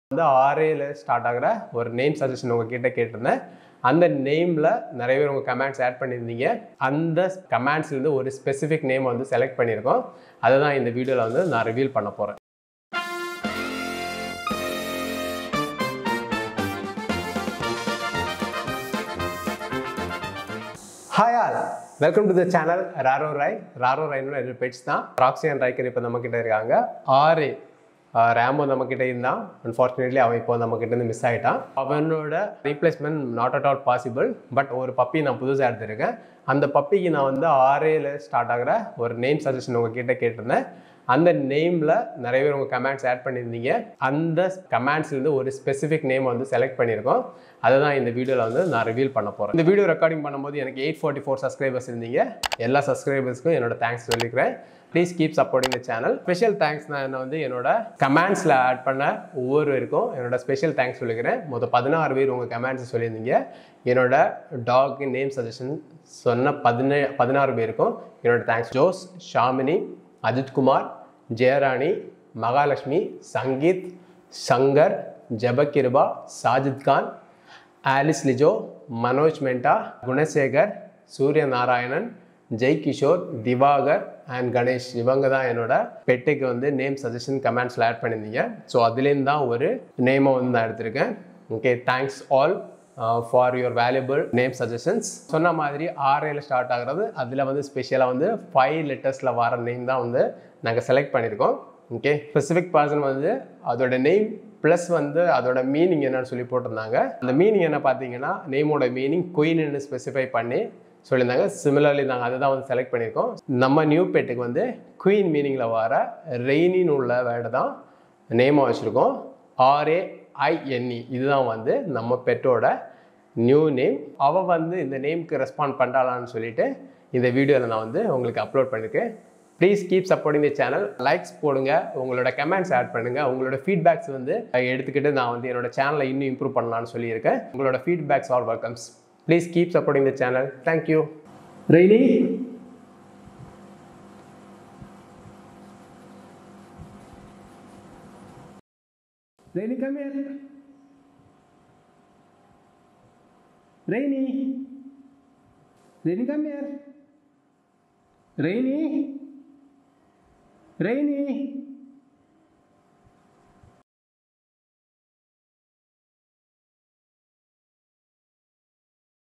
வந்து ஆரேல ஸ்டார்ட் ஆகிற ஒரு நேம் சஜஷன் உங்ககிட்ட கேட்டிருந்தேன் அந்த நேமில் நிறைய பேர் உங்கள் கமெண்ட்ஸ் ஆட் பண்ணியிருந்தீங்க அந்த கமெண்ட்ஸ்லேருந்து ஒரு ஸ்பெசிஃபிக் நேம் வந்து செலக்ட் பண்ணியிருக்கோம் அதை தான் இந்த வீடியோவில் வந்து நான் ரிவீல் பண்ண போகிறேன் hi all welcome to the channel ராரோ ராய் ராரோ ராய்னோட ரெண்டு பெட்ஸ் தான் ராக்ஸி அண்ட் ரைக்கர் இப்போ நம்மக்கிட்ட இருக்காங்க ஆறு ரேமோ நம்மக்கிட்ட இருந்தான் அன்ஃபார்ச்சுனேட்லி அவன் இப்போ நம்மக்கிட்ட இருந்து மிஸ் ஆகிட்டான் அவனோட replacement not at all possible but ஒரு பப்பி நான் புதுசாக எடுத்திருக்கேன் அந்த பப்பிக்கு நான் வந்து ஆரேல ஸ்டார்ட் ஆகிற ஒரு நேம் சஜஷன் உங்ககிட்ட கேட்டிருந்தேன் அந்த நேமில் நிறைய பேர் உங்கள் கமெண்ட்ஸ் ஆட் பண்ணியிருந்தீங்க அந்த கமெண்ட்ஸ்லேருந்து ஒரு ஸ்பெசிஃபிக் நேம் வந்து செலக்ட் பண்ணியிருக்கோம் அதை தான் இந்த வீடியோவில் வந்து நான் ரிவீல் பண்ண போகிறேன் இந்த வீடியோ ரெக்கார்டிங் பண்ணும்போது எனக்கு எயிட் ஃபார்ட்டி ஃபோர் சப்ஸ்கிரைபர்ஸ் இருந்தீங்க எல்லா சப்ஸ்கிரைபர்ஸ்க்கும் என்னோட தேங்க்ஸ் சொல்லிக்கிறேன் please keep supporting the channel special thanks நான் என்ன வந்து என்னோட கமெண்ட்ஸில் ஆட் பண்ண ஒவ்வொருவருக்கும் என்னோட ஸ்பெஷல் தேங்க்ஸ் சொல்லிக்கிறேன் மொத்தம் பதினாறு பேர் உங்கள் கமெண்ட்ஸ் சொல்லியிருந்தீங்க என்னோட டாக் நேம் சஜஷன் சொன்ன பதினே பதினாறு பேருக்கும் என்னோட thanks Jose Shamini Ajithkumar Jayarani Mahalakshmi Sangeeth Shankar Jabakiruba Sajid Khan Alice Lijo Manoj Menta Gunasekar Surya Narayanan Jai Kishore Diwakar and Ganesh இவங்க தான் என்னோட பெட்டுக்கு வந்து நேம் சஜஷன் கமெண்ட்ஸில் ஆட் பண்ணியிருந்தீங்க ஸோ அதுலேருந்து தான் ஒரு நேமை வந்து நான் எடுத்திருக்கேன் okay thanks all for your valuable name suggestions சொன்ன மாதிரி ஆர்ஏல ஸ்டார்ட் ஆகிறது அதில் வந்து ஸ்பெஷலாக வந்து ஃபைவ் லெட்டர்ஸில் வர நேம் தான் வந்து நாங்கள் செலக்ட் பண்ணியிருக்கோம் ஓகே ஸ்பெசிஃபிக் பர்சன் வந்து அதோட நேம் ப்ளஸ் வந்து அதோட மீனிங் என்னன்னு சொல்லி போட்டிருந்தாங்க அந்த மீனிங் என்ன பார்த்தீங்கன்னா நேமோட மீனிங் குயின்னு ஸ்பெசிஃபை பண்ணி சொல்லியிருந்தாங்க சிமிலர்லி நாங்கள் அதை தான் வந்து செலக்ட் பண்ணியிருக்கோம் நம்ம நியூ பெட்டுக்கு வந்து குயின் மீனிங்கில் வர ரெய்னின்னு உள்ள வேர்டு தான் நேமாக வச்சுருக்கோம் ஆர்ஏஐஎன்இ இதுதான் வந்து நம்ம பெட்டோட நியூ நேம் அவள் வந்து இந்த நேம்க்கு ரெஸ்பாண்ட் பண்ணுறாளான்னு சொல்லிட்டு இந்த வீடியோவில் நான் வந்து உங்களுக்கு அப்லோட் பண்ணியிருக்கேன் please keep supporting the channel likes போடுங்க உங்களோட கமெண்ட்ஸ் ஆட் பண்ணுங்கள் உங்களோட ஃபீட்பேக்ஸ் வந்து எடுத்துக்கிட்டு நான் வந்து என்னோட சேனலை இன்னும் இம்ப்ரூவ் பண்ணலான்னு சொல்லியிருக்கேன் உங்களோட feedbacks all welcomes please keep supporting the channel thank you Rainy Rainy, come here. Rainy. Rainy, come here. Rainy. Rainy.